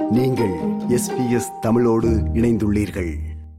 நீங்கள் எஸ்பிஎஸ் தமிழோடு இணைந்துள்ளீர்கள்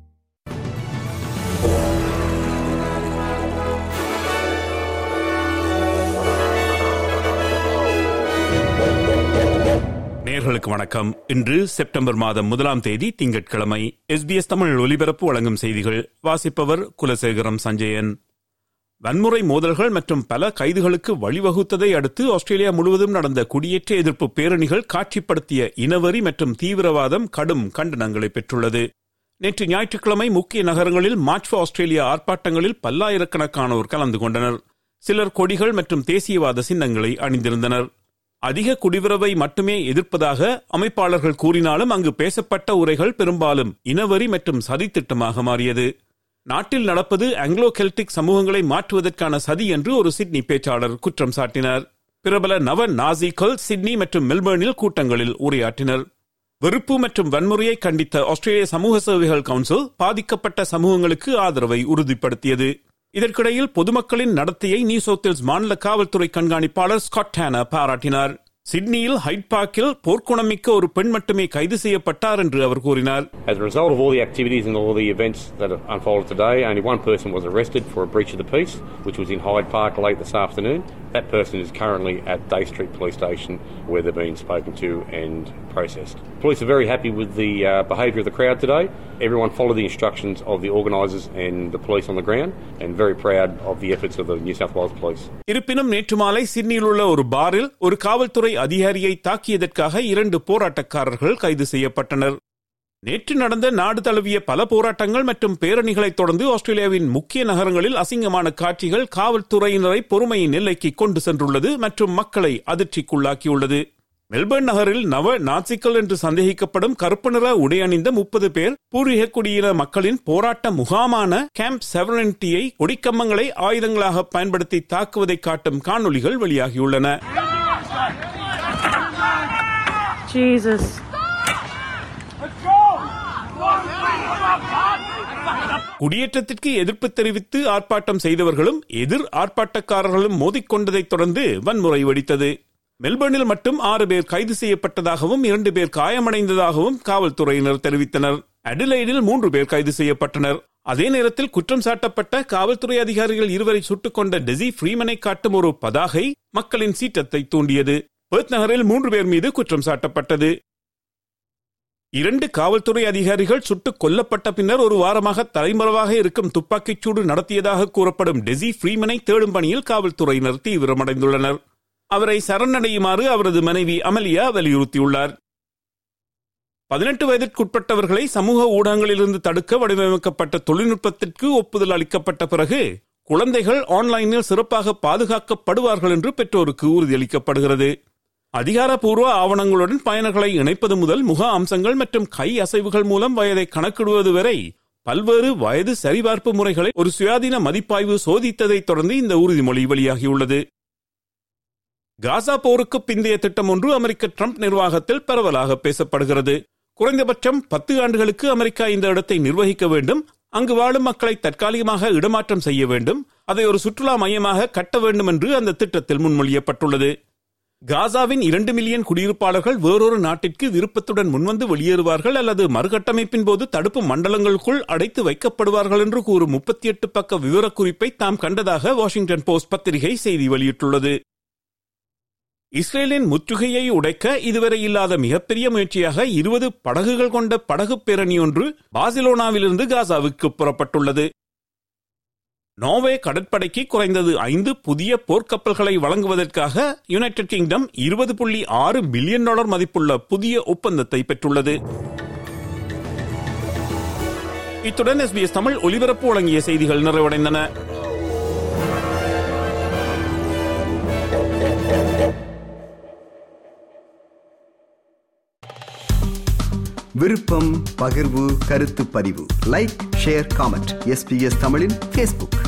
நேர்களுக்கு வணக்கம் இன்று செப்டம்பர் மாதம் முதலாம் தேதி திங்கட்கிழமை எஸ்பிஎஸ் தமிழ் ஒலிபரப்பு வழங்கும் செய்திகள் வாசிப்பவர் குலசேகரம் சஞ்சயன் வன்முறை மோதல்கள் மற்றும் பல கைதுகளுக்கு வழிவகுத்ததை அடுத்து ஆஸ்திரேலியா முழுவதும் நடந்த குடியேற்ற எதிர்ப்பு பேரணிகள் காட்சிப்படுத்திய இனவரி மற்றும் தீவிரவாதம் கடும் கண்டனங்களை பெற்றுள்ளது நேற்று ஞாயிற்றுக்கிழமை முக்கிய நகரங்களில் மார்ச் ஃபார் ஆஸ்திரேலியா ஆர்ப்பாட்டங்களில் பல்லாயிரக்கணக்கானோர் கலந்து கொண்டனர் சிலர் கொடிகள் மற்றும் தேசியவாத சின்னங்களை அணிந்திருந்தனர் அதிக குடிவரவை மட்டுமே எதிர்ப்பதாக அமைப்பாளர்கள் கூறினாலும் அங்கு பேசப்பட்ட உரைகள் பெரும்பாலும் இனவரி மற்றும் சதித்திட்டமாக மாறியது நாட்டில் நடப்பது ஆங்கிலோ கெல்டிக் சமூகங்களை மாற்றுவதற்கான சதி என்று ஒரு சிட்னி பேச்சாளர் குற்றம் சாட்டினார் பிரபல நவ நாசிகள் சிட்னி மற்றும் மெல்பர்னில் கூட்டங்களில் உரையாற்றினர் வெறுப்பு மற்றும் வன்முறையை கண்டித்த ஆஸ்திரேலிய சமூக சேவைகள் கவுன்சில் பாதிக்கப்பட்ட சமூகங்களுக்கு ஆதரவை உறுதிப்படுத்தியது இதற்கிடையில் பொதுமக்களின் நடத்தையை நியூ சவுத் மாநில காவல்துறை கண்காணிப்பாளர் ஸ்காட் டேனர் பாராட்டினார் சிட்னியில் ஹைட் பார்க்கில் போர்க்குணமிக்க ஒரு பெண் மட்டுமே கைது செய்யப்பட்டார் என்று அவர் கூறினார் As a result of all the activities and all the events that have unfolded today, only one person was arrested for a breach of the peace, which was in Hyde Park late this afternoon. That person is currently at Day Street Police Station where they're being spoken to and processed. Police are very happy with the uh, behaviour of the crowd today. Everyone followed the instructions of the organisers and the police on the ground and very proud of the efforts of the New South Wales Police. இருப்பினும் நேற்று மாலை சிட்னியில் உள்ள ஒரு பாரில் ஒரு காவல்துறை அதிகாரியை தாக்கியதற்காக இரண்டு போராட்டக்காரர்கள் கைது செய்யப்பட்டனர் நேற்று நடந்த நாடு தழுவிய பல போராட்டங்கள் மற்றும் பேரணிகளைத் தொடர்ந்து ஆஸ்திரேலியாவின் முக்கிய நகரங்களில் அசிங்கமான காட்சிகள் காவல்துறையினரை பொறுமையின் எல்லைக்கு கொண்டு சென்றுள்ளது மற்றும் மக்களை அதிர்ச்சிக்குள்ளாக்கியுள்ளது மெல்பர்ன் நகரில் நவ நாசிக்கல் என்று சந்தேகிக்கப்படும் கருப்பு நிற உடை அணிந்த முப்பது பேர் பூர்வீக குடியின மக்களின் போராட்ட முகாமான கேம்ப் செவரனிட்டியை கொடிக்கம்பங்களை ஆயுதங்களாக பயன்படுத்தி தாக்குவதை காட்டும் காணொலிகள் வெளியாகியுள்ளன Jesus. குடியேற்றத்திற்கு எதிர்ப்பு தெரிவித்து ஆர்ப்பாட்டம் செய்தவர்களும் எதிர் ஆர்ப்பாட்டக்காரர்களும் மோதிக்கொண்டதைத் தொடர்ந்து வன்முறை வெடித்தது மெல்பர்னில் மட்டும் ஆறு பேர் கைது செய்யப்பட்டதாகவும் இரண்டு பேர் காயமடைந்ததாகவும் காவல்துறையினர் தெரிவித்தனர் அடிலைடில் மூன்று பேர் கைது செய்யப்பட்டனர் அதே நேரத்தில் குற்றம் சாட்டப்பட்ட காவல்துறை அதிகாரிகள் இருவரை சுட்டுக் கொண்ட டெசி ஃப்ரீமனை காட்டும் ஒரு பதாகை மக்களின் சீற்றத்தை தூண்டியது பெர்த் நகரில் மூன்று பேர் மீது குற்றம் சாட்டப்பட்டது இரண்டு காவல்துறை அதிகாரிகள் சுட்டுக் கொல்லப்பட்ட பின்னர் ஒரு வாரமாக தலைமறைவாக இருக்கும் துப்பாக்கிச் சூடு நடத்தியதாக கூறப்படும் டெசி ஃப்ரீமனை தேடும் பணியில் காவல்துறையினர் தீவிரமடைந்துள்ளனர் அவரை சரணடையுமாறு அவரது மனைவி அமலியா வலியுறுத்தியுள்ளார் பதினெட்டு வயதிற்குட்பட்டவர்களை சமூக ஊடகங்களிலிருந்து தடுக்க வடிவமைக்கப்பட்ட தொழில்நுட்பத்திற்கு ஒப்புதல் அளிக்கப்பட்ட பிறகு குழந்தைகள் ஆன்லைனில் சிறப்பாக பாதுகாக்கப்படுவார்கள் என்று பெற்றோருக்கு உறுதியளிக்கப்படுகிறது அதிகாரப்பூர்வ ஆவணங்களுடன் பயனர்களை இணைப்பது முதல் முக அம்சங்கள் மற்றும் கை அசைவுகள் மூலம் வயதை கணக்கிடுவது வரை பல்வேறு வயது சரிபார்ப்பு முறைகளை ஒரு சுயாதீன மதிப்பாய்வு சோதித்ததைத் தொடர்ந்து இந்த உறுதிமொழி வெளியாகியுள்ளது காசா போருக்கு பிந்தைய திட்டம் ஒன்று அமெரிக்க ட்ரம்ப் நிர்வாகத்தில் பரவலாக பேசப்படுகிறது குறைந்தபட்சம் பத்து ஆண்டுகளுக்கு அமெரிக்கா இந்த இடத்தை நிர்வகிக்க வேண்டும் அங்கு வாழும் மக்களை தற்காலிகமாக இடமாற்றம் செய்ய வேண்டும் அதை ஒரு சுற்றுலா மையமாக கட்ட வேண்டும் என்று அந்த திட்டத்தில் முன்மொழியப்பட்டுள்ளது காசாவின் இரண்டு மில்லியன் குடியிருப்பாளர்கள் வேறொரு நாட்டிற்கு விருப்பத்துடன் முன்வந்து வெளியேறுவார்கள் அல்லது மறுகட்டமைப்பின் போது தடுப்பு மண்டலங்களுக்குள் அடைத்து வைக்கப்படுவார்கள் என்று கூறும் முப்பத்தி எட்டு பக்க விவரக்குறிப்பை தாம் கண்டதாக வாஷிங்டன் போஸ்ட் பத்திரிகை செய்தி வெளியிட்டுள்ளது இஸ்ரேலின் முற்றுகையை உடைக்க இதுவரை இல்லாத மிகப்பெரிய முயற்சியாக இருபது படகுகள் கொண்ட படகு பேரணி ஒன்று பார்சிலோனாவிலிருந்து காசாவுக்கு புறப்பட்டுள்ளது நோவே கடற்படைக்கு குறைந்தது ஐந்து புதிய போர்க்கப்பல்களை வழங்குவதற்காக யுனைடெட் கிங்டம் இருபது புள்ளி ஆறு பில்லியன் டாலர் மதிப்புள்ள புதிய ஒப்பந்தத்தை பெற்றுள்ளது இத்துடன் எஸ்பிஎஸ் தமிழ் ஒலிபரப்பு வழங்கிய செய்திகள் நிறைவடைந்தன விருப்பம் பகிர்வு கருத்து பதிவு லைக் ஷேர் காமெண்ட் எஸ்பிஎஸ் தமிழின் ஃபேஸ்புக்